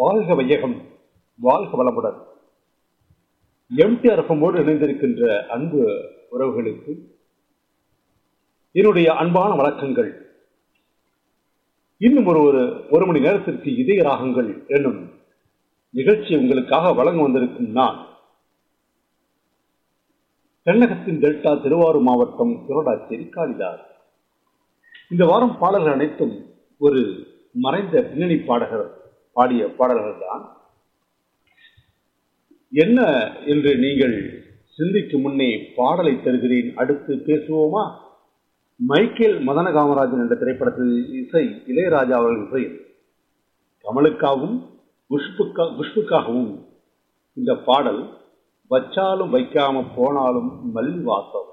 வாழ்க வையகம் வாழ்க வளமுடன் எம்டிஆர் எஃப்எம்மோடு இணைந்திருக்கின்ற அன்பு உறவுகளுக்கு என்னுடைய அன்பான வணக்கங்கள் இன்னும் ஒரு ஒரு ஒரு மணி நேரத்திற்கு இதய ராகங்கள் என்னும் நிகழ்ச்சி உங்களுக்காக வழங்க வந்திருக்கும் நான் தென்னகத்தின் டெல்டா திருவாரூர் மாவட்டம் திருடாச்சேரி காளிதாஸ் இந்த வாரம் பாடல்கள் அனைத்தும் ஒரு மறைந்த பின்னணி பாடகர் பாடிய பாடல்கள் தான் என்ன என்று நீங்கள் சிந்திக்கும் முன்னே பாடலை தருகிறேன் அடுத்து பேசுவோமா மைக்கேல் மதன காமராஜன் என்ற திரைப்படத்தில் இசை இளையராஜா அவர்கள் இசை கமலுக்காகவும் குஷ்புக்கா குஷ்புக்காகவும் இந்த பாடல் வச்சாலும் வைக்காம போனாலும் மல்லி வாசம்